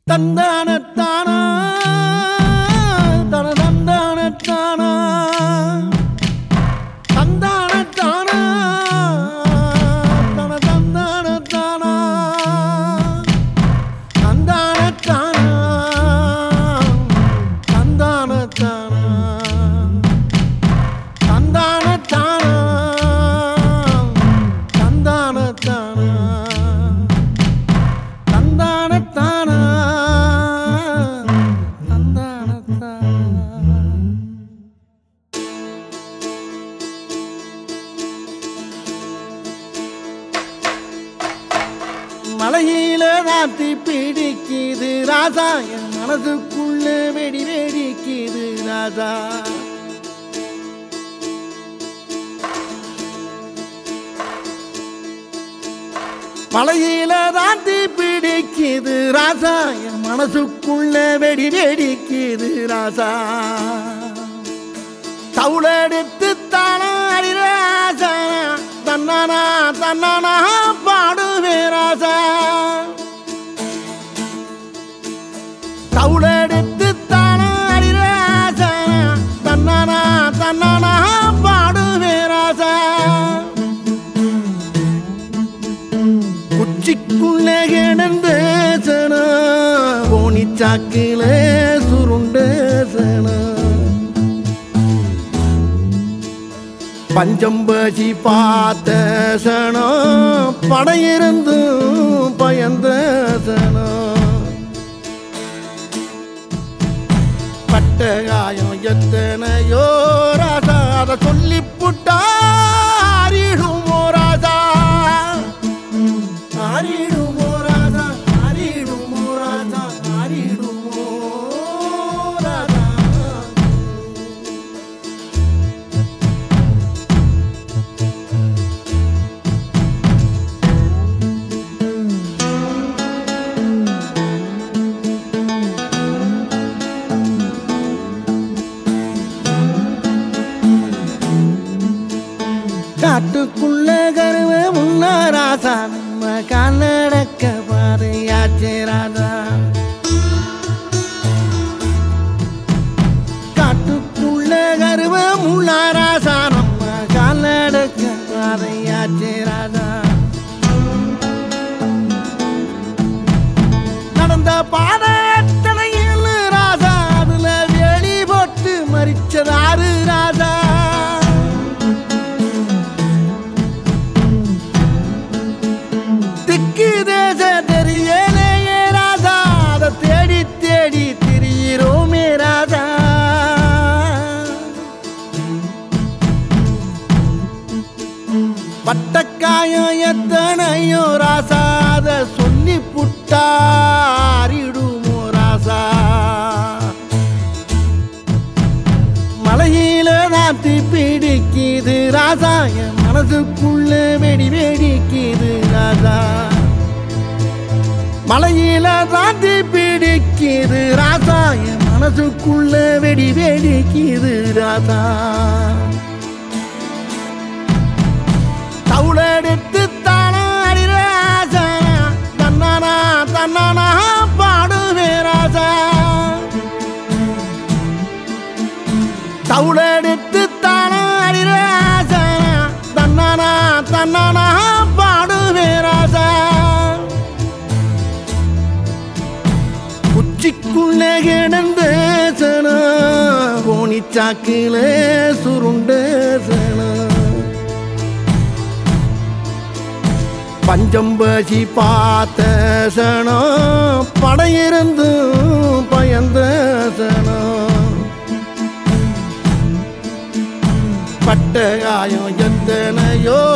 தந்தானத்தானா தன தந்தானத்தானா தந்தானத்தானா தன தந்தானத்தானா தந்தானத்தானா தந்தானத்தானா தந்தானத்தானா தந்தானத்தானா தந்தானத்தானா தந்தானத்தானா மலையில ராத்தி பிடிக்குது ராஜா என் மனதுக்குள்ள வெடி வெடிக்குது ராஜா மலையில ராத்தி பிடிக்குது ராஜா என் மனசுக்குள்ள வெடி வெடிக்குது ராஜா தவுளெடுத்து தானாடி ராஜா தன்னானா தன்னானா பாடுவே ராஜா தவுளெடுத்து தானாடி ராஜா தன்னானா தன்னானா பாடுவே ராஜா குச்சிக்குள்ள கிடந்த சனா போனி சாக்கில சுருண்ட சனா பஞ்சம்பசி பார்த்த சனம் படையிருந்தும் பயந்த சனம் பட்ட காயம் எத்தனையோ ராசா அதை சொல்லி புட்டாரிடுமோ ராசா ஆரிடுமோ ராஜா ஆரிடுமோ ராஜா ஆரிடுமோ ராஜா காட்டுக்குள்ள கருவ முன்ன ராசா நம்ம கண்ணடக்க பாதையாச்சே ராஜா காட்டுக்குள்ள கருவ முன்ன ராசா நம்ம கண்ணடக்க பாதையாச்சே ராஜா நடந்த பாதத்தனையில் ராஜா அதுல வெளி போட்டு மறிச்சதாரு ராஜா திக்கு தேச தெரியலையே ராஜா அதை தேடி தேடி திரியிறோமே ராஜா பட்டக்காயம் எத்தனையோ ராசா அதை சொல்லி புட்டாரிடுமோ ராசா மலையில நாத்தி பிடிக்குது ராஜா என் மனசுக்குள்ள வெடி வெடிக்குது ராஜா மலையில தாண்டி பிடிக்குது ராஜா என் மனசுக்குள்ள வெடி வெடிக்குது ராஜா தவுளெடுத்து தானாடி ராஜா தன்னானா தன்னானா பாடுவே ராஜா தவுளெடுத்து தானாடி ராஜா தன்னானா தன்னானா பாடுவே ராஜா குச்சிக்குள்ள கிடந்த சனா கோணி சாக்கில சுருண்ட சனா பஞ்சம்பசி பார்த்த சனம் படையிருந்தும் பயந்த சனம் பட்ட காயம் எத்தனையோ